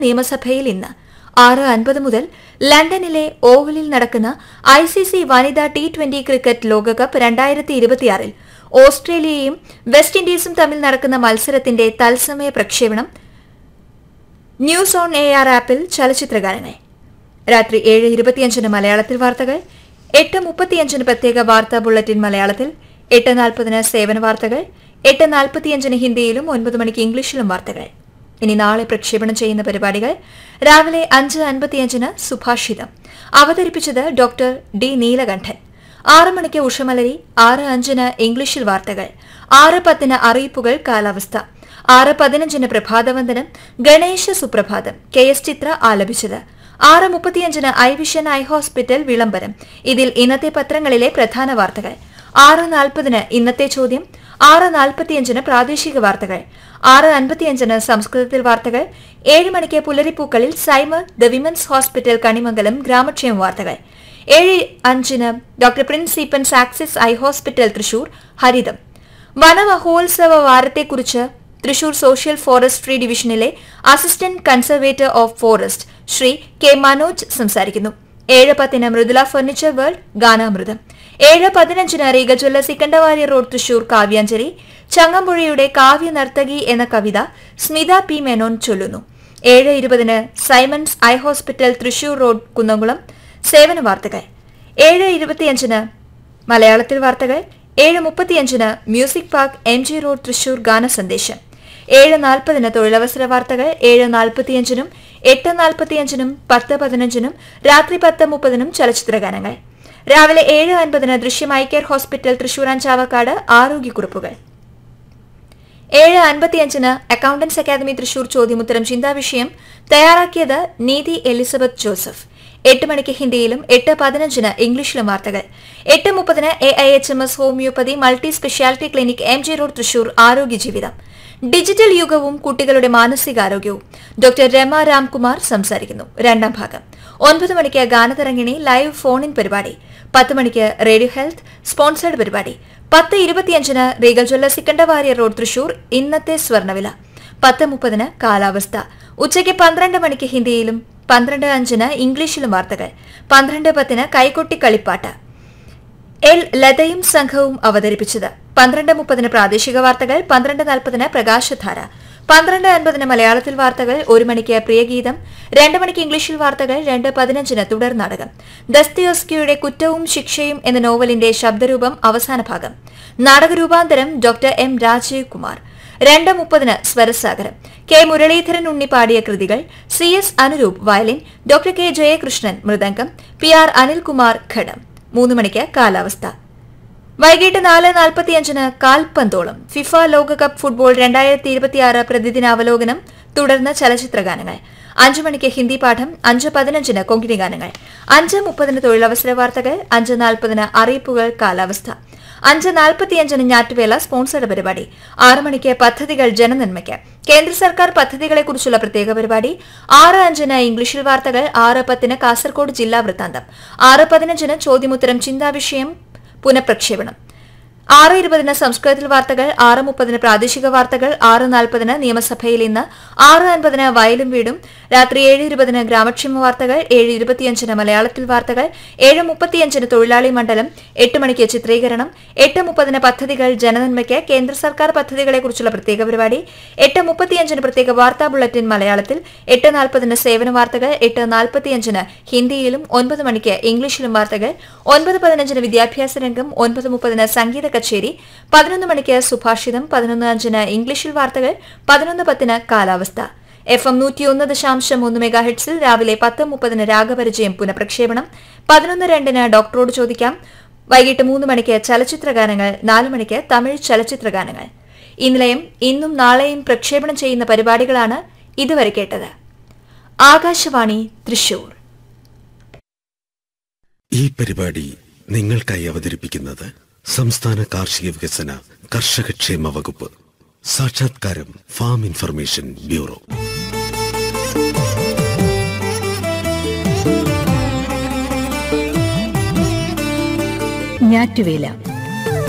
നിയമസഭയിൽ ഇന്ന് ആറ് അൻപത് മുതൽ ലണ്ടനിലെ ഓവലിൽ നടക്കുന്ന ഐ സി സി വനിതാ ടി ട്വന്റി ക്രിക്കറ്റ് ലോകകപ്പ് രണ്ടായിരത്തി ഇരുപത്തിയാറിൽ ഓസ്ട്രേലിയയും വെസ്റ്റ് ഇൻഡീസും തമ്മിൽ നടക്കുന്ന മത്സരത്തിന്റെ തത്സമയ പ്രക്ഷേപണം ന്യൂസ് ഓൺ എ ആർ ആപ്പിൽ ചലച്ചിത്രഗാനങ്ങൾ രാത്രി ഏഴ് ഇരുപത്തിയഞ്ചിന് മലയാളത്തിൽ വാർത്തകൾ എട്ട് മുപ്പത്തിയഞ്ചിന് പ്രത്യേക വാർത്താ ബുള്ളറ്റിൻ മലയാളത്തിൽ എട്ട് നാൽപ്പതിന് സേവന വാർത്തകൾ എട്ട് നാൽപ്പത്തിയഞ്ചിന് ഹിന്ദിയിലും ഒൻപത് മണിക്ക് ഇംഗ്ലീഷിലും വാർത്തകൾ ഇനി നാളെ പ്രക്ഷേപണം ചെയ്യുന്ന പരിപാടികൾ രാവിലെ അഞ്ച് അൻപത്തിയഞ്ചിന് സുഭാഷിതം അവതരിപ്പിച്ചത് ഡോക്ടർ ഡി നീലകണ്ഠൻ ആറ് മണിക്ക് ഉഷമലരി ആറ് അഞ്ചിന് ഇംഗ്ലീഷിൽ വാർത്തകൾ ആറ് പത്തിന് അറിയിപ്പുകൾ കാലാവസ്ഥ ആറ് പതിനഞ്ചിന് പ്രഭാതവന്ദനം ഗണേശ സുപ്രഭാതം കെ എസ് ചിത്ര ആലപിച്ചത് ആറ് മുപ്പത്തിയഞ്ചിന് ഐ വിഷൻ ഐ ഹോസ്പിറ്റൽ വിളംബരം ഇതിൽ ഇന്നത്തെ പത്രങ്ങളിലെ പ്രധാന വാർത്തകൾ ആറ് നാൽപ്പതിന് ഇന്നത്തെ ചോദ്യം ആറ് നാൽപ്പത്തിയഞ്ചിന് പ്രാദേശിക വാർത്തകൾ ആറ് അൻപത്തിയഞ്ചിന് സംസ്കൃതത്തിൽ വാർത്തകൾ ഏഴ് മണിക്ക് പുലരിപ്പൂക്കളിൽ സൈമർ ദ വിമൻസ് ഹോസ്പിറ്റൽ കണിമംഗലം ഗ്രാമക്ഷേമ വാർത്തകൾ ഏഴ് അഞ്ചിന് ഡോക്ടർ പ്രിൻസ് സീപ്പൻസ് axis eye hospital Thrissur Haritham വനമഹോത്സവ വാരത്തെക്കുറിച്ച് തൃശൂർ സോഷ്യൽ ഫോറസ്ട്രി ഡിവിഷനിലെ assistant conservator of forest Shri K Manoj സംസാരിക്കുന്നു ഏഴ് പത്തിന് മൃദുല ഫർണിച്ചർ വേൾഡ് ഗാനാമൃതം ഏഴ് പതിനഞ്ചിന് റീഗജ്വല്ല സിക്കണ്ടവാരി റോഡ് തൃശൂർ കാവ്യാഞ്ജലി ചങ്ങമ്പുഴയുടെ കാവ്യ നർത്തകി എന്ന കവിത സ്മിത പി മേനോൻ ചൊല്ലുന്നു ഏഴ് ഇരുപതിന് Simon's eye hospital Thrissur road Kunnamkulam സേവന വാർത്തകൾ ഏഴ് ഇരുപത്തിയഞ്ചിന് മലയാളത്തിൽ വാർത്തകൾ ഏഴ് മുപ്പത്തിയഞ്ചിന് music park M G road Thrissur ഗാന സന്ദേശം ഏഴ് നാൽപ്പതിന് തൊഴിലവസര വാർത്തകൾ ഏഴ് നാൽപ്പത്തിയഞ്ചിനും എട്ട് നാൽപ്പത്തിയഞ്ചിനും പത്ത് പതിനഞ്ചിനും രാത്രി പത്ത് മുപ്പതിനും ചലച്ചിത്ര ഗാനങ്ങൾ രാവിലെ ഏഴ് അൻപതിന് Drishyam eye care hospital Thrissur Chavakkad ആരോഗ്യക്കുറിപ്പുകൾ ഏഴ് അൻപത്തിയഞ്ചിന് അക്കൌണ്ടൻസ് അക്കാദമി തൃശൂർ ചോദ്യമുത്തരം ചിന്താവിഷയം തയ്യാറാക്കിയത് നീതി എലിസബത്ത് ജോസഫ് എട്ട് മണിക്ക് ഹിന്ദിയിലും എട്ട് പതിനഞ്ചിന് ഇംഗ്ലീഷിലും വാർത്തകൾ എട്ട് മുപ്പതിന് A I H M S homoeopathy multi speciality clinic M G road Thrissur ആരോഗ്യ ജീവിതം ഡിജിറ്റൽ യുഗവും കുട്ടികളുടെ മാനസികാരോഗ്യവും ഡോക്ടർ രമ രാംകുമാർ സംസാരിക്കുന്നു രണ്ടാം ഭാഗം ഒൻപത് മണിക്ക് ഗാനതരംഗിണി ലൈവ് ഫോൺ ഇൻ പരിപാടി പത്ത് മണിക്ക് റേഡിയോ ഹെൽത്ത് സ്പോൺസേഡ് പരിപാടി പത്ത് ഇരുപത്തിയഞ്ചിന് റീഗൽ ജ്വല്ല സിക്കണ്ടവാരിയ റോഡ് തൃശൂർ ഇന്നത്തെ സ്വർണ്ണവില പത്ത് മുപ്പതിന് കാലാവസ്ഥ ഉച്ചയ്ക്ക് പന്ത്രണ്ട് മണിക്ക് ഹിന്ദിയിലും പന്ത്രണ്ട് അഞ്ചിന് ഇംഗ്ലീഷിലും വാർത്തകൾ പന്ത്രണ്ട് പത്തിന് കൈകൊട്ടി കളിപ്പാട്ട് എൽ ലതയും സംഘവും അവതരിപ്പിച്ചത് പന്ത്രണ്ട് മുപ്പതിന് പ്രാദേശിക വാർത്തകൾ പന്ത്രണ്ട് നാൽപ്പതിന് പ്രകാശധാര പന്ത്രണ്ട് അൻപതിന് മലയാളത്തിൽ വാർത്തകൾ ഒരു മണിക്ക് പ്രിയഗീതം രണ്ട് മണിക്ക് ഇംഗ്ലീഷിൽ വാർത്തകൾ രണ്ട് പതിനഞ്ചിന് തുടർ നാടകം ദസ്തയോസ്കിയുടെ കുറ്റവും ശിക്ഷയും എന്ന നോവലിന്റെ ശബ്ദരൂപം അവസാന ഭാഗം നാടകരൂപാന്തരം ഡോക്ടർ എം രാജീവ് കുമാർ രണ്ട് മുപ്പതിന് സ്വരസാഗരം കെ മുരളീധരൻ ഉണ്ണി പാടിയ കൃതികൾ C S Anuroop violin doctor K Jayakrishnan mridangam P R Anilkumar ghatam മൂന്ന് മണിക്ക് കാലാവസ്ഥ വൈകിട്ട് നാല് നാൽപ്പത്തിയഞ്ചിന് കാൽപന്തോളം ഫിഫ ലോകകപ്പ് ഫുട്ബോൾ രണ്ടായിരത്തി ഇരുപത്തിയാറ് പ്രതിദിനാവലോകനം തുടർന്ന് ചലച്ചിത്രഗാനങ്ങൾ അഞ്ചു മണിക്ക് ഹിന്ദി പാഠം അഞ്ച് പതിനഞ്ചിന് കൊങ്കിണി ഗാനങ്ങൾ അഞ്ച് മുപ്പതിന് തൊഴിലവസര വാർത്തകൾ അഞ്ച് നാൽപ്പതിന് അറിയിപ്പുകൾ കാലാവസ്ഥ അഞ്ച് നാൽപ്പത്തിയഞ്ചിന് ഞാറ്റുവേല സ്പോൺസർഡ് പരിപാടി ആറ് മണിക്ക് പദ്ധതികൾ ജനനന്മയ്ക്ക് കേന്ദ്ര സർക്കാർ പദ്ധതികളെക്കുറിച്ചുള്ള പ്രത്യേക പരിപാടി ആറ് അഞ്ചിന് ഇംഗ്ലീഷിൽ വാർത്തകൾ ആറ് പത്തിന് കാസർഗോഡ് ജില്ലാ വൃത്താന്തം ആറ് പതിനഞ്ചിന് ചോദ്യമുത്തരം ചിന്താവിഷയം പുനഃപ്രക്ഷേപണം ആറ് ഇരുപതിന് സംസ്കൃതത്തിൽ വാർത്തകൾ ആറ് മുപ്പതിന് പ്രാദേശിക വാർത്തകൾ ആറ് നാൽപ്പതിന് നിയമസഭയിൽ ഇന്ന് ആറ് അൻപതിന് വയലും വീടും രാത്രി ഏഴ് ഇരുപതിന് ഗ്രാമക്ഷേമ വാർത്തകൾ ഏഴ് ഇരുപത്തിയഞ്ചിന് മലയാളത്തിൽ വാർത്തകൾ ഏഴ് മുപ്പത്തിയഞ്ചിന് തൊഴിലാളി മണ്ഡലം എട്ട് മണിക്ക് ചിത്രീകരണം എട്ട് മുപ്പതിന് പദ്ധതികൾ ജനനന്മയ്ക്ക് കേന്ദ്ര സർക്കാർ പദ്ധതികളെക്കുറിച്ചുള്ള പ്രത്യേക പരിപാടി എട്ട് മുപ്പത്തിയഞ്ചിന് പ്രത്യേക വാർത്താ ബുള്ളറ്റിൻ മലയാളത്തിൽ എട്ട് നാൽപ്പതിന് സേവന വാർത്തകൾ എട്ട് നാൽപ്പത്തിയഞ്ചിന് ഹിന്ദിയിലും ഒൻപത് മണിക്ക് ഇംഗ്ലീഷിലും വാർത്തകൾ ഒൻപത് പതിനഞ്ചിന് വിദ്യാഭ്യാസ രംഗം ഒൻപത് മുപ്പതിന് സംഗീത കച്ചേരി പതിനൊന്ന് മണിക്ക് സുഭാഷിതം പതിനൊന്ന് അഞ്ചിന് ഇംഗ്ലീഷിൽ വാർത്തകൾ പതിനൊന്ന് പത്തിന് കാലാവസ്ഥ എഫ് എം നൂറ്റിയൊന്ന് ദശാംശം ഒന്ന് മെഗാഹെഡ്സിൽ രാവിലെ പത്ത് മുപ്പതിന് രാഗപരിചയം പുനഃപ്രക്ഷേപണം പതിനൊന്ന് രണ്ടിന് ഡോക്ടറോട് ചോദിക്കാം വൈകിട്ട് മൂന്ന് മണിക്ക് ചലച്ചിത്രഗാനങ്ങൾ നാല് മണിക്ക് തമിഴ് ചലച്ചിത്രഗാനങ്ങൾ ഈ നിലയം ഇന്നും നാളെയും പ്രക്ഷേപണം ചെയ്യുന്ന പരിപാടികളാണ് ഇതുവരെ കേട്ടത് ആകാശവാണി തൃശൂർ ഈ പരിപാടി നിങ്ങൾക്കായി അവതരിപ്പിക്കുന്നത് സംസ്ഥാന കാർഷിക വികസന കർഷകക്ഷേമ വകുപ്പ് സാക്ഷാത്കാരം ഫാം ഇൻഫർമേഷൻ ബ്യൂറോ ഞാറ്റുവേല